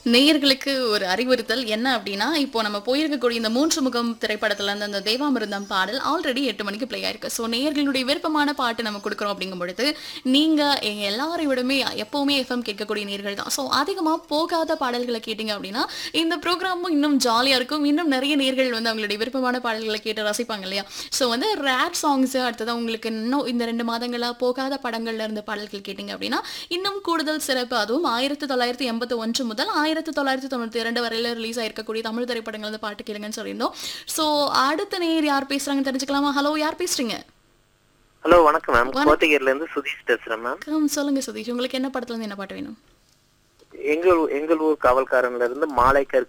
நேயர்களுக்கு ஒரு அறிவுறுத்தல் என்ன அப்படின்னா இப்போ நம்ம போயிருக்கக்கூடிய இந்த மூன்று முகம் திரைப்படத்துல இருந்து அந்த தேவாமிர்தம் பாடல் ஆல்ரெடி எட்டு மணிக்கு ப்ளே ஆயிருக்கு ஸோ நேயர்களுடைய விருப்பமான பாட்டு நம்ம கொடுக்குறோம் அப்படிங்கும் பொழுது நீங்க எங்க எல்லாரை விடமே எப்பவுமே எஃப்எம் கேட்கக்கூடிய நேர்கள் தான் ஸோ அதிகமா போகாத பாடல்களை கேட்டீங்க அப்படின்னா இந்த ப்ரோக்ராமும் இன்னும் ஜாலியா இருக்கும் இன்னும் நிறைய நேர்கள் வந்து அவங்களுடைய விருப்பமான பாடல்களை கேட்டு ரசிப்பாங்க இல்லையா ஸோ வந்து ரேப் சாங்ஸ் அடுத்தது உங்களுக்கு இன்னும் இந்த ரெண்டு மாதங்களா போகாத படங்கள்ல இருந்து பாடல்கள் கேட்டீங்க அப்படின்னா இன்னும் கூடுதல் சிறப்பு அதுவும் ஆயிரத்தி தொள்ளாயிரத்தி எண்பத்தி ஒன்று முதல் ஆயிரத்தி தொள்ளாயிரத்தி தொண்ணூத்தி இரண்டு வரையில ரிலீஸ் ஆயிருக்கக்கூடிய தமிழ் திரைப்படங்கள் வந்து பாட்டு கேளுங்கன்னு சொல்லியிருந்தோம் ஸோ அடுத்த நேர் யார் பேசுறாங்கன்னு தெரிஞ்சுக்கலாமா ஹலோ யார் பேசுறீங்க ஹலோ வணக்கம் மேம் கோத்தகிரில இருந்து சுதீஷ் பேசுறேன் மேம் கம் சொல்லுங்க சதீஷ் உங்களுக்கு என்ன படத்துல இருந்து என்ன பாட்டு வேணும் எங்கள் எங்கள் ஊர் காவல்காரன்ல இருந்து மாலை